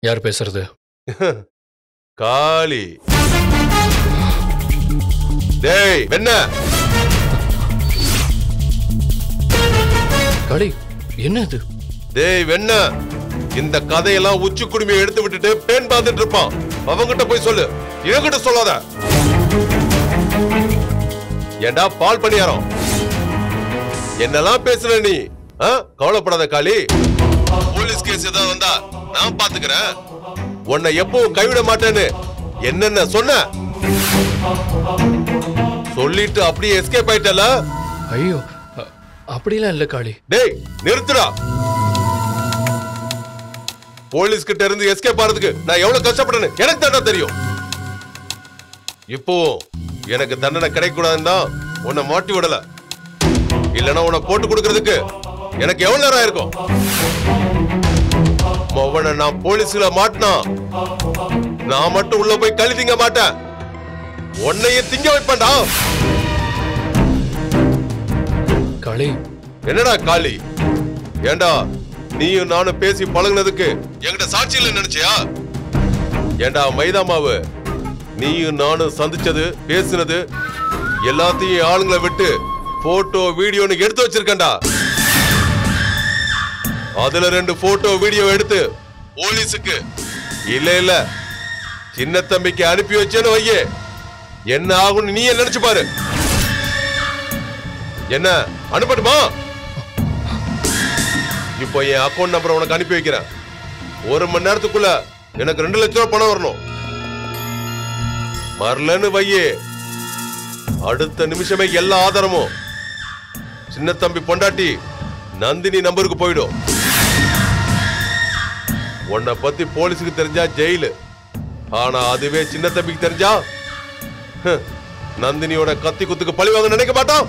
யார் பேசுறது காளி டேய் என்ன காளி என்ன இது டேய் வெண்ண இந்த கதையெல்லாம் உச்சி குடுமையை எடுத்து விட்டுட்டு பேன் பார்த்துட்டு இருப்பான் அவங்கிட்ட போய் சொல்லு என்கிட்ட சொல்லாத ஏண்டா பால் பணியாரம் என்னெல்லாம் பேசுற நீ ஆ? கவலைப்படாத காளி போலீஸ் கேஸ் ஏதாவது வந்தா நான் பாத்துக்கிறேன் உன்னை எப்பவும் கைவிட மாட்டேன்னு என்னென்ன சொன்ன சொல்லிட்டு அப்படியே எஸ்கேப் ஆயிட்டல ஐயோ அ- அப்படிலாம் இல்ல காளி டேய் நிறுத்துடா போலீஸ் கிட்ட இருந்து எஸ்கேப் ஆறதுக்கு நான் எவ்வளவு கஷ்டப்பட்டேன்னு எனக்கு தாண்டா தெரியும் இப்போ எனக்கு தண்டனை கிடைக்கூடாதுன்னு தான் உன்னை மாட்டி விடல இல்லனா உன்னை போட்டு கொடுக்கறதுக்கு எனக்கு எவ்வளவு நேரம் ஆயிருக்கும் மொவனை நான் போலீஸ்ல மாட்டினா நான் மட்டும் உள்ள போய் களி திங்க மாட்டேன் உன்னையே திங்க வைப்பேன்டா காளி என்னடா காளி ஏண்டா நீயும் நானும் பேசி பழகுனதுக்கு என்கிட்ட சாட்சி இல்லை நினைச்சியா ஏண்டா மைதா மாவு நீயும் நானும் சந்திச்சது பேசுனது எல்லாத்தையும் ஆளுங்களை விட்டு போட்டோ வீடியோன்னு எடுத்து வச்சிருக்கேன்டா அதுல ரெண்டு போட்டோ வீடியோ எடுத்து போலீஸுக்கு இல்ல இல்ல சின்ன தம்பிக்கு அனுப்பி வச்சேன்னு வையே என்ன ஆகும்னு நீயே நினைச்சு பாரு என்ன அனுப்பட்டுமா இப்போ என் அக்கௌண்ட் நம்பர் உனக்கு அனுப்பி வைக்கிறேன் ஒரு மணி நேரத்துக்குள்ள எனக்கு ரெண்டு லட்சம் ரூபாய் பணம் வரணும் வரலன்னு வையே அடுத்த நிமிஷமே எல்லா ஆதாரமும் சின்ன தம்பி பொண்டாட்டி நந்தினி நம்பருக்கு போயிடும் உன்னை பத்தி போலீஸுக்கு தெரிஞ்சா ஜெயிலு ஆனா அதுவே சின்ன தம்பிக்கு தெரிஞ்சா ஹ், நந்தினியோட கத்தி குத்துக்கு பழி வாங்க நினைக்க மாட்டான்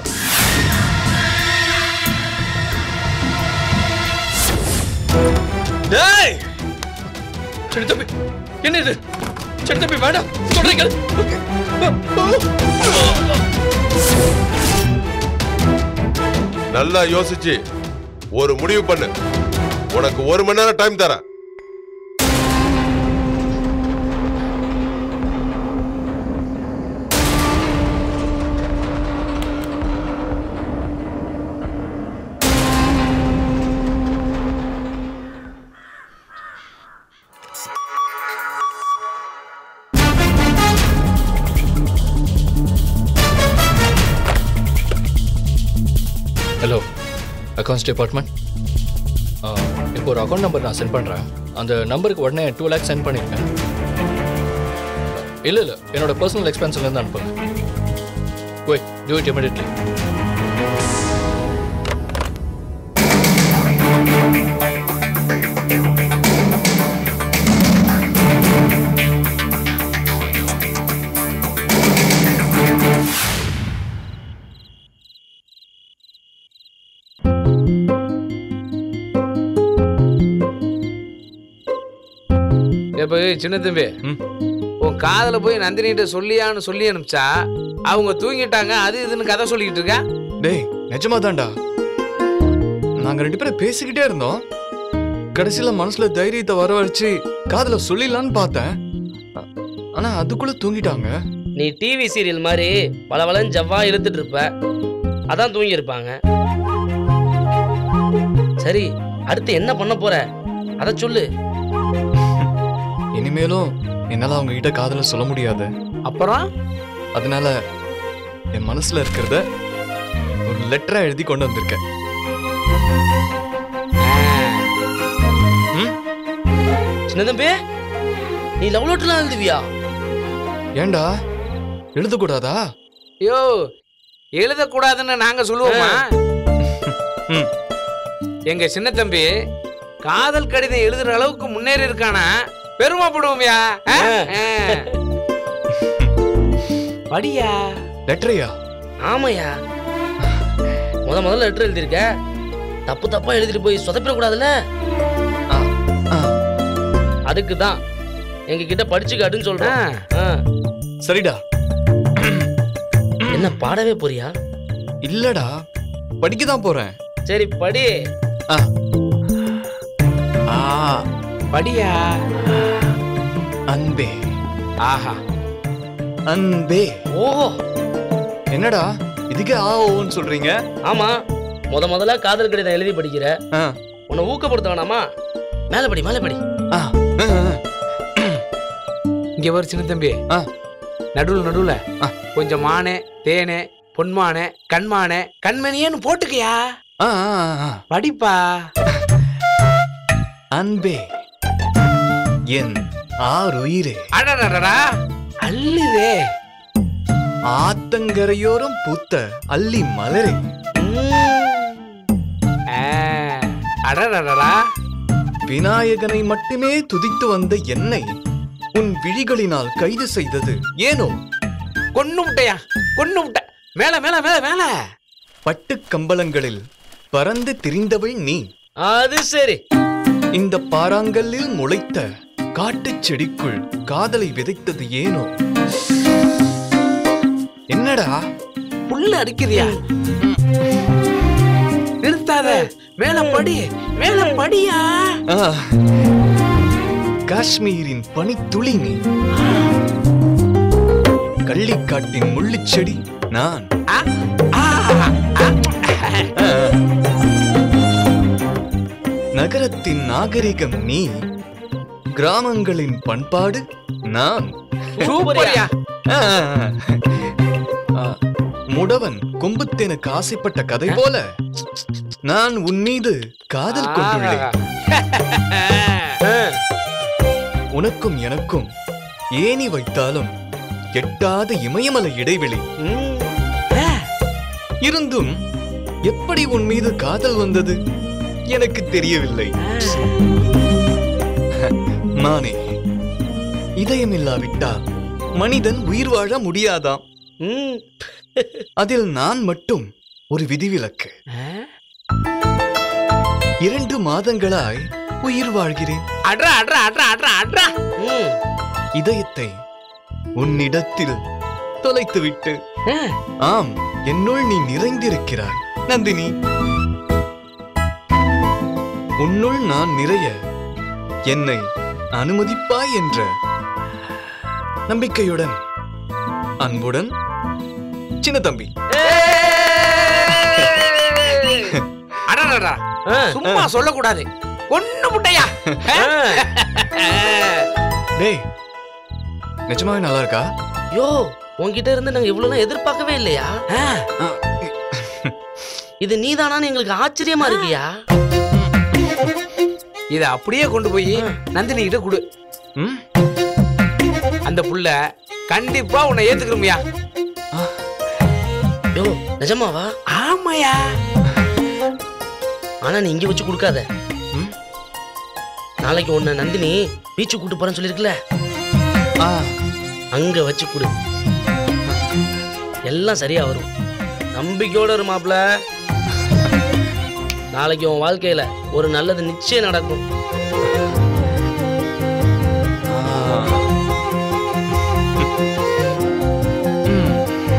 டேய் சரி தம்பி என்ன இது சரி தம்பி வேண்டாம் சொல்றீங்க நல்லா யோசிச்சு ஒரு முடிவு பண்ணு உனக்கு ஒரு மணி நேரம் டைம் தரேன் ஹலோ அக்கௌண்ட்ஸ் டிபார்ட்மெண்ட் இப்போ ஒரு அக்கௌண்ட் நம்பர் நான் சென்ட் பண்ணுறேன் அந்த நம்பருக்கு உடனே டூ லேக்ஸ் சென்ட் பண்ணியிருக்கேன் இல்லை இல்லை என்னோட பர்சனல் எக்ஸ்பென்ஸ்லேருந்து அனுப்புங்க வெயிட் டூ இட் இமிடியட்லி எப்ப சின்ன தம்பி உன் காதல போய் நந்தினிகிட்ட சொல்லியான்னு சொல்லி அனுப்பிச்சா அவங்க தூங்கிட்டாங்க அது இதுன்னு கதை சொல்லிக்கிட்டு இருக்கா டேய் நிஜமா தான்டா நாங்க ரெண்டு பேரும் பேசிக்கிட்டே இருந்தோம் கடைசியில மனசுல தைரியத்தை வரவழைச்சு காதுல சொல்லிடலான்னு பார்த்தேன் ஆ- ஆனா அதுக்குள்ள தூங்கிட்டாங்க நீ டிவி சீரியல் மாதிரி பளபளன்னு ஜவ்வா இழுத்துட்டு இருப்ப அதான் தூங்கி இருப்பாங்க சரி அடுத்து என்ன பண்ண போற அத சொல்லு இனிமேலும் என்னால அவங்க கிட்ட காதல சொல்ல முடியாது அப்புறம் அதனால என் மனசுல இருக்கிறத ஒரு லெட்டரா எழுதி கொண்டு வந்திருக்கேன் ம்? சின்ன தம்பி நீ லவ் லெட்டர்லாம் எழுதுவியா ஏன்டா எழுதக்கூடாதா யோ எழுதக்கூடாதுன்னு நாங்க சொல்லுவோமா ம். எங்க சின்ன தம்பி காதல் கடிதம் எழுதுற அளவுக்கு முன்னேறி இருக்கானா பெருமைப்படுவோம்யா ஆ? ஆ. படியா லெட்டரையா ஆமாயா முத முதல்ல லெட்டர் எழுதியிருக்க தப்பு தப்பா எழுதிட்டு போய் சொதப்பிடக்கூடாதுல்ல ஆ, ஆ. அதுக்கு தான் எங்க கிட்ட படிச்சு காட்டுன்னு சொல்றேன் ஆ. சரிடா என்ன பாடவே போறியா இல்லடா படிக்க தான் போறேன் சரி படி ஆ. ஆ படியா அன்பே ஆஹா அன்பே ஓஹோ என்னடா இதுக்கே ஆ ஓன்னு சொல்றீங்க ஆமா முத முதல்ல காதல் கடிதம் எழுதி படிக்கிற ஆ, உன்னை ஊக்கப்படுத்த வேணாமா மேலே படி மேலே படி ஆ, ஆ, ஆ. இங்க வர சின்ன தம்பி ஆ. நடுவுல நடுவுல ஆ. கொஞ்சம் மானே தேனே பொன்மானே கண்மானே கண்மணியேன்னு போட்டுக்கயா ஆ, ஆ, ஆ. படிப்பா அன்பே என் ஆறுயிரே அடடடடா அள்ளுதே ஆத்தங்கரையோரம் பூத்த அல்லி மலரே ஆ, அடடடடா விநாயகனை மட்டுமே துதித்து வந்த என்னை உன் விழிகளினால் கைது செய்தது ஏனோ கொன்னு முட்டையா கொன்னு முட்டை மேல மேல மேல மேல பட்டுக் கம்பளங்களில் பறந்து திரிந்தவள் நீ அது சரி இந்த பாறாங்கல்லில் முளைத்த காட்டுச் செடிக்குள் காதலை விதைத்தது ஏனோ என்னடா புல்ல அடிக்குதியா நிறுத்தாத மேல படி மேல படியா ஆ, காஷ்மீரின் பனித்துளி நீ கள்ளிக்காட்டின் முள்ளுச் செடி நான் ஆ, ஆ, ஆ. ஆ. நகரத்தின் நாகரிகம் நீ கிராமங்களின் பண்பாடு நான் சூப்பர்யா ஆ. ஆ, முடவன் கொம்புத்தேனுக்கு ஆசைப்பட்ட கதை போல நான் உன் மீது காதல் கொண்டுள்ளேன் உனக்கும் எனக்கும் ஏணி வைத்தாலும் எட்டாத இமயமலை இடைவெளி இருந்தும் எப்படி உன் மீது காதல் வந்தது எனக்கு தெரியவில்லை மானே இதயமில்லாவிட்டால் மனிதன் உயிர் வாழ முடியாதாம் ம் அதில் நான் மட்டும் ஒரு விதிவிலக்கு இரண்டு மாதங்களாய் உயிர் வாழ்கிறேன் அட்ரா அட்ரா அட்ரா அட்ரா அட்ரா ம் இதயத்தை உன்னிடத்தில் தொலைத்துவிட்டு ஆம் என்னுள் நீ நிறைந்திருக்கிறாய் நந்தினி உன்னுள் நான் நிறைய என்னை அனுமதிப்பாய் என்ற நம்பிக்கையுடன் அன்புடன் சின்ன தம்பி அடடடா ஆ, சும்மா சொல்லக்கூடாது கொன்னு முட்டையா ஆ. டேய் நிஜமாவே நல்லா இருக்கா யோ உன்கிட்ட இருந்து நாங்க இவ்வளவு எதிர்பார்க்கவே இல்லையா ஆ, ஆ, இது நீதானான்னு எங்களுக்கு ஆச்சரியமா இருக்கியா இத அப்படியே கொண்டு போய் நந்தினி கிட்ட கொடு ம், அந்த புள்ள கண்டிப்பா உன்னை ஏத்துக்கிறோம்யா யோ நிஜமாவா ஆமாயா ஆனா நீ இங்க வச்சு கொடுக்காத ம். நாளைக்கு உன்னை நந்தினி பீச்சு கூட்டு போறேன்னு சொல்லிருக்கல ஆ, அங்க வச்சு கொடு எல்லாம் சரியா வரும் நம்பிக்கையோட இரு மாப்ள நாளைக்கு உன் வாழ்க்கையில ஒரு நல்லது நிச்சயம் நடக்கும் ஆ. ம்.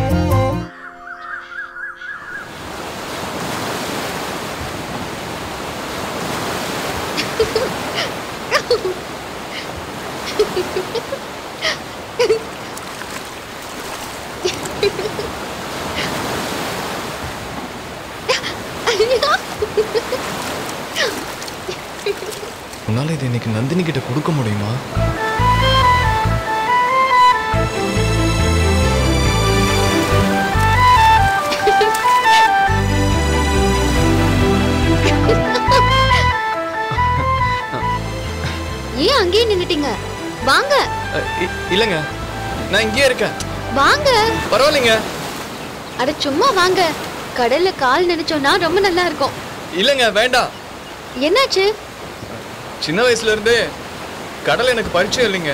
உன்னால இதை இன்னைக்கு நந்தினி கிட்ட கொடுக்க முடியுமா ஏன் அங்கேயே நின்னுட்டீங்க வாங்க அ, இ- இல்லைங்க நான் இங்கேயே இருக்கேன் வாங்க பரவாயில்லைங்க அட சும்மா வாங்க கடல்ல கால் நினைச்சோம்னா ரொம்ப நல்லா இருக்கும் இல்லைங்க வேண்டாம் என்னாச்சு சின்ன வயசுல இருந்தே கடல் எனக்கு பரிச்சயம் இல்லைங்க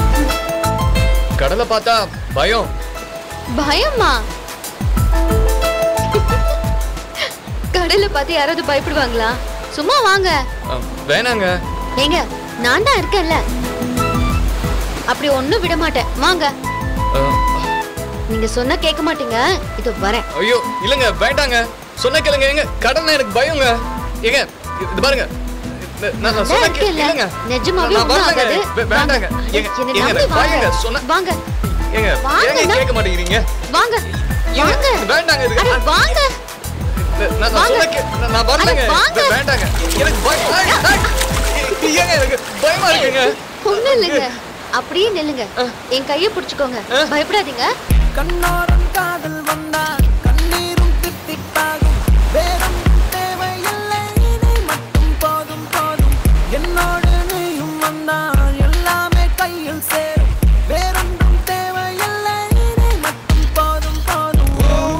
கடலை பார்த்தா பயம் பயமா கடல்ல பார்த்து யாராவது பயப்படுவாங்களா சும்மா வாங்க அ, வேணாங்க ஏங்க நான் தான் இருக்கேன்ல அப்படி ஒண்ணும் விட மாட்டேன் வாங்க அ, நீங்க சொன்னா கேட்க மாட்டீங்க இதோ வரேன் ஐயோ இல்லைங்க வேண்டாங்க சொன்ன கேளுங்க ஏங்க கடல்னா எனக்கு பயங்க ஏங்க இது பாருங்க நான் நான் நான் சொன்னா கே- இருக்கேன்ல. இல்லைங்க. நிஜமாவே நான் ஒண்ணும் வரலங்க. ஆகாது. வே- வேண்டாங்க. வாங்க. ஏங்க, என்னை ஏங்க, நம்பி வாங்க. வாங்க. சொன்னா- வாங்க ஏங்க, வாங்க, ஏங்க நான்- கேட்க மாட்டேங்கிறீங்க வாங்க ஏங்க, வாங்க வேண்டாங்க இது. அட வாங்க நான் நான் வாங்க. சொன்னா கே- நான் நான் வரலங்க. அட வாங்க. வே- வேண்டாங்க. எனக்கு பயம் ஏய், ஏய், ஏங்க எனக்கு பயமா இருக்குங்க ஒண்ணும் இல்லைங்க அப்படியே நில்லுங்க என் கையை பிடிச்சுக்கோங்க பயப்படாதீங்க கண்ணோரம் காதல் வந்தால் கண்ணீரும் தித்திப்பாகும் வேறொன்றும் தேவையில்லை நீ மட்டும் போதும் போதும் என்னோடு நீயும் வந்தால் எல்லாமே கையில் சேரும் வேறொன்றும் தேவையில்லை நீ மட்டும் போதும் போதும்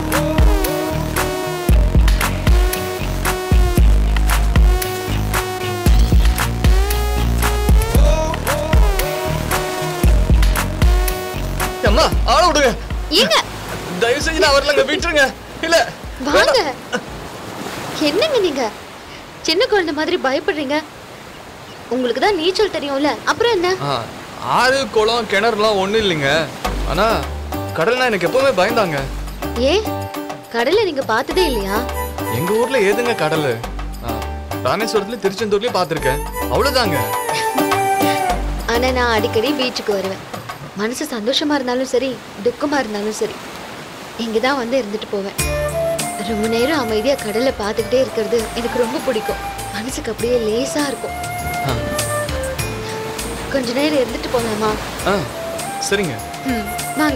அம்மா ஆள விடுங்க ஏங்க தயவு செஞ்சு நான் வரலங்க விட்டுருங்க இல்ல வாங்க என்னங்க நீங்க சின்ன குழந்தை மாதிரி பயப்படுறீங்க உங்களுக்கு தான் நீச்சல் தெரியும்ல அப்புறம் என்ன ஆ, ஆறு குளம் கிணறுலாம் ஒண்ணும் இல்லைங்க ஆனா கடல்னா எனக்கு எப்பவுமே பயந்தாங்க ஏ கடலை நீங்க பார்த்ததே இல்லையா எங்க ஊர்ல ஏதுங்க கடல் ராமேஸ்வரத்துல திருச்செந்தூர்லயும் பார்த்திருக்கேன் அவ்வளவுதாங்க ஆனா நான் அடிக்கடி பீச்சுக்கு வருவேன் மனசு சந்தோஷமா இருந்தாலும் சரி துக்கமா இருந்தாலும் சரி இங்க தான் வந்து இருந்துட்டு போவேன் ரொம்ப நேரம் அமைதியா கடலை பார்த்துக்கிட்டே இருக்கிறது எனக்கு ரொம்ப பிடிக்கும் மனசுக்கு அப்படியே லேசா இருக்கும் ஆ, கொஞ்ச நேரம் இருந்துட்டு போலாமா ஆ சரிங்க ம் வாங்க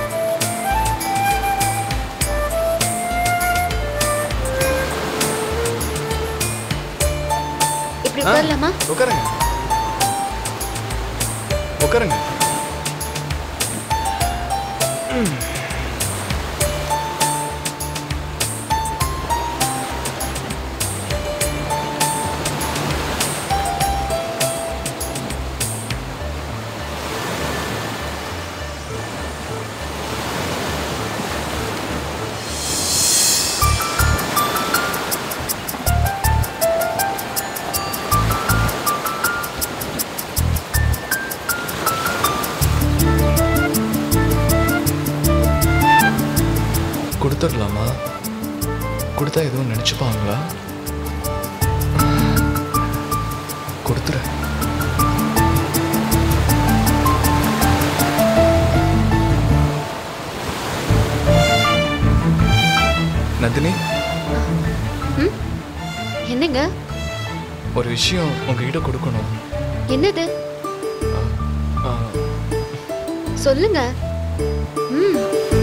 இப்படி ஆ, உட்காரலாமா உட்காருங்க உட்காருங்க கொடுத்துடலாமா கொடுத்தா எதுவும் நினைச்சுப்பாங்களா கொடுத்துறேன் நந்தினி என்னங்க ஒரு விஷயம் உங்ககிட்ட கொடுக்கணும் என்னது ஆ, சொல்லுங்க ம்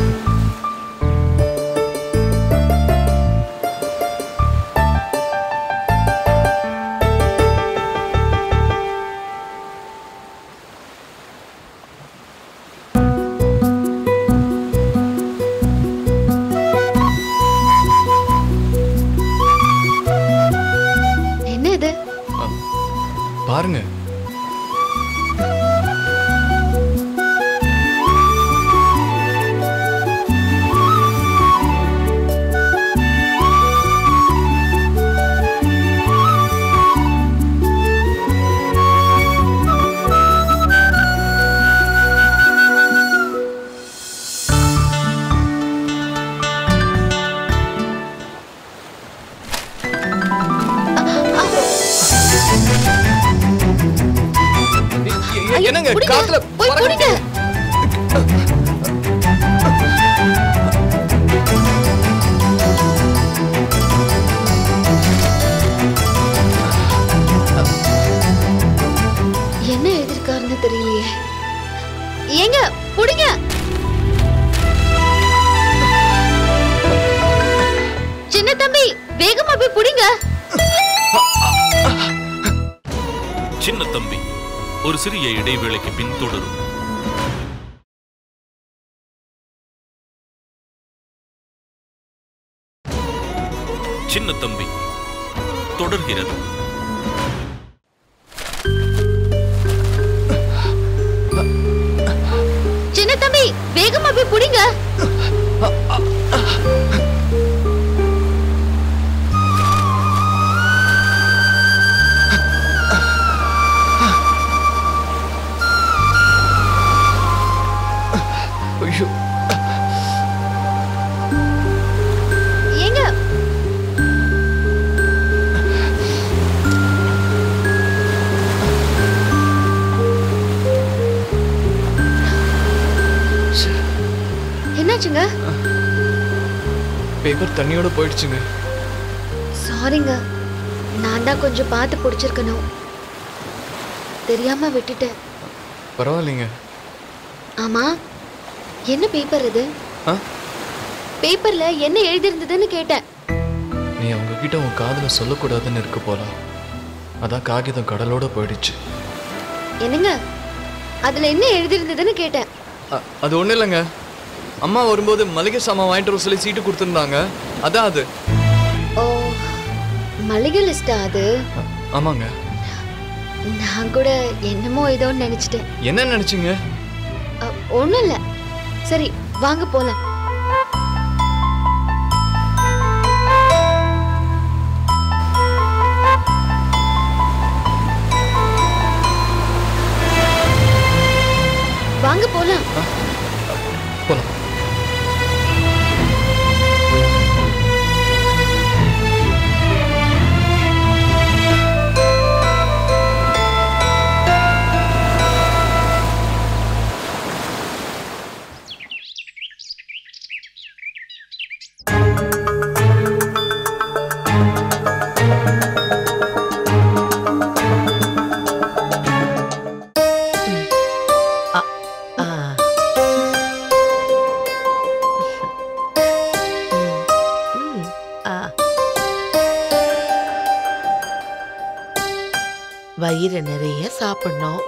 என்ன இது ஆ, பாருங்க எ- எ- ஐயோ, என்னங்க புடிங்க. காத்துல போய் பறக்க புடிங்க. என்ன எழுதிருக்காருன்னு தெரியலையே ஏங்க புடிங்க சின்ன தம்பி வேகமா போய் புடிங்க சின்ன தம்பி ஒரு சிறிய இடைவேளைக்கு பின் தொடரும் சின்ன தம்பி தொடர்கிறது சின்ன தம்பி வேகமா போய் புடிங்க ஐயோ ஏங்க பேப்பர் தண்ணியோட போயிடுச்சுங்க சாரிங்க நான் தான் கொஞ்சம் பார்த்து பிடிச்சிருக்கணும் தெரியாம விட்டுட்டேன் பரவாயில்லைங்க ஆமா என்ன பேப்பர் இது ஆ பேப்பர்ல என்ன எழுதியிருந்ததுன்னு கேட்டேன் நீ அவங்க கிட்ட உன் காதுல சொல்லக்கூடாதுன்னு இருக்கு போல அதான் காகிதம் கடலோட போயிடுச்சு என்னங்க அதுல என்ன எழுதியிருந்ததுன்னு கேட்டேன் அ- அது ஒன்றும் இல்லைங்க அம்மா வரும்போது மளிகை சாமான் வாங்கிட்டு வர சொல்லி சீட்டு கொடுத்துருந்தாங்க அதான் அது ஓ மளிகை லிஸ்டா அது அ- ஆமாங்க நான் கூட என்னமோ ஏதோன்னு நினைச்சிட்டேன் என்ன நினைச்சீங்க ஒன்றும் இல்லை சரி வாங்க போலாம் வாங்க போலாம் போலாம் ஆ. ம், ஆ. வயிறு நிறைய சாப்பிடணும்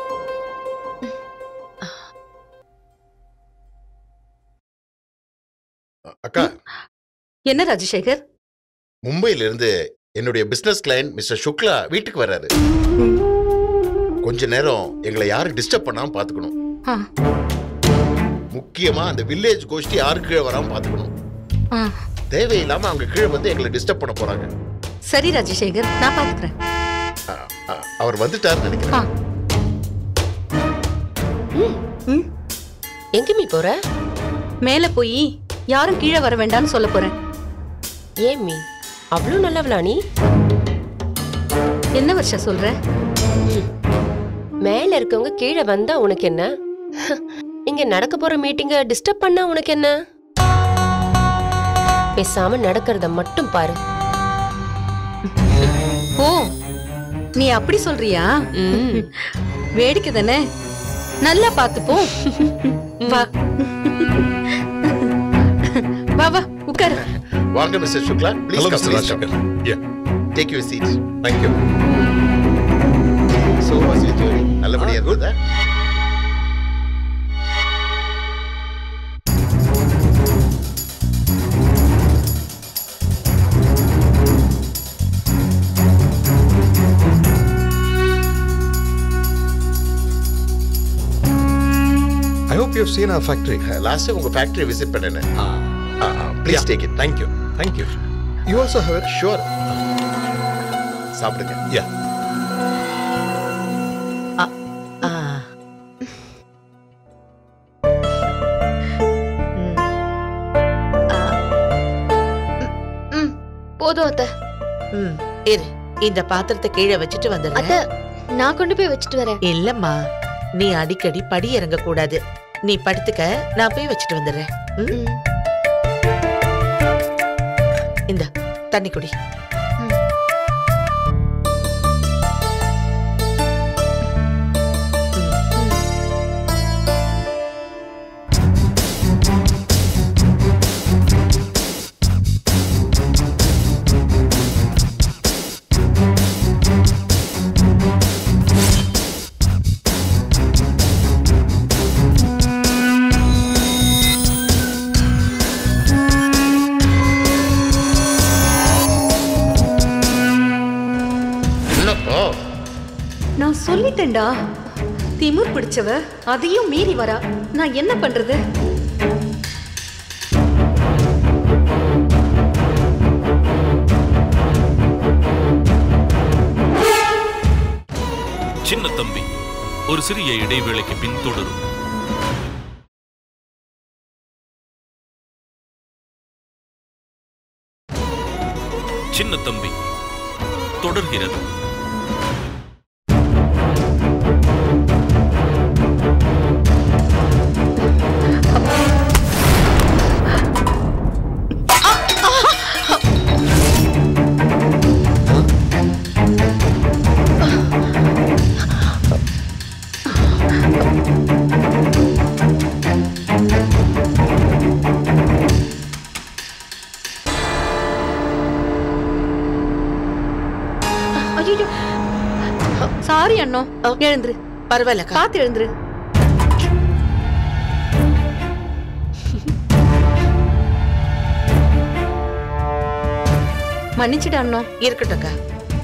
அக்கா என்ன ராஜசேகர் மும்பையில இருந்து என்னுடைய பிசினஸ் கிளையண்ட் மிஸ்டர் சுக்லா வீட்டுக்கு வர்றாரு கொஞ்ச நேரம் எங்களை யாரும் டிஸ்டர்ப் பண்ணாம பாத்துக்கணும் ஆ, முக்கியமா அந்த வில்லேஜ் கோஷ்டி யாரு கீழே வராம பாத்துக்கணும் ஆ. தேவையில்லாம அவங்க கீழே வந்து எங்களை டிஸ்டர்ப் பண்ண போறாங்க சரி ராஜசேகர் நான் பாத்துக்கிறேன் அ, அ, அவர் வந்துட்டாருன்னு நினைக்கிறேன் ம், எங்க மீ போற மேல போய் யாரும் கீழே வர வேண்டாம்னு சொல்ல போறேன் ஏன் மீ அவ்வளோ நல்லவளா நீ என்ன வருஷம் சொல்ற மேல இருக்கவங்க கீழே வந்தா உனக்கு என்ன இங்க நடக்க போற மீட்டிங்க டிஸ்டர்ப் பண்ணா உனக்கு என்ன பேசாம நடக்கிறத மட்டும் பாரு ஓ நீ அப்படி சொல்றியா ம். வேடிக்கை தானே நல்லா பார்த்துப்போம் வா வா வா உட்காரு வாங்க mister Shukla please Hello, come Mr. Please Rajshekhar. Yeah. Take you seat Thank you. So was you journey நல்லபடியா இருக்குதா I hope you've seen our factory. Last உங்க ஃபேக்டரி விசிட் பண்ணேன் please take it Thank you. Thank you. You also have it? Sure சாப்பிடுங்க Yeah. ஆ. ம் போதும் அத்தை ம் இரு இந்த பாத்திரத்தை கீழே வச்சுட்டு அத்தை வந்துடுறேன் நான் கொண்டு போய் வச்சுட்டு வரேன் இல்லம்மா நீ அடிக்கடி படி இறங்க கூடாது நீ படுத்துக்க நான் போய் வச்சுட்டு வந்துடுறேன் ம்? ம். இந்த தண்ணி குடி என்னப்பா நான் சொல்லிட்டேன்டா திமிர் பிடிச்சவ அதையும் மீறி வரா நான் என்ன பண்றது சின்ன தம்பி ஒரு சிறிய இடைவேளைக்கு பின் தொடரும் சின்ன தம்பி தொடர்கிறது ஆ சாரி அண்ணா எழுந்துரு பரவாயில்லக்கா பார்த்து எழுந்துரு மன்னிச்சிடு அண்ணா இருக்கட்டும்க்கா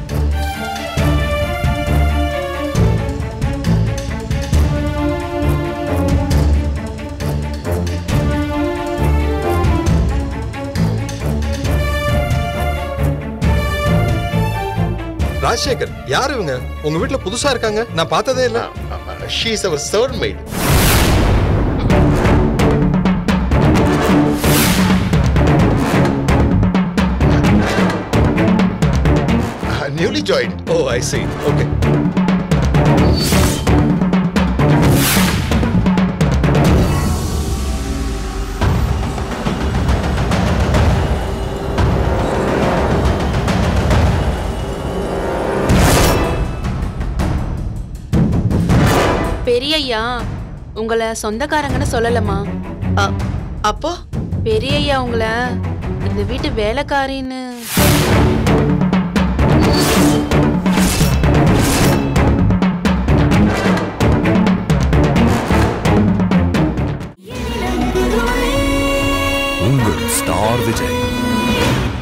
ராஜசேகர் யார் இவங்க உங்க வீட்ல புதுசா இருக்காங்க நான் பார்த்ததே இல்ல she is our servant maid newly join oh I see okay பெரியய்யா உங்களை சொந்தக்காரங்கன்னு சொல்லலமா அப்போ பெரியய்யா உங்களை இந்த வீட்டு வேலைக்காரின்னு உங்கள் ஸ்டார் விஜய்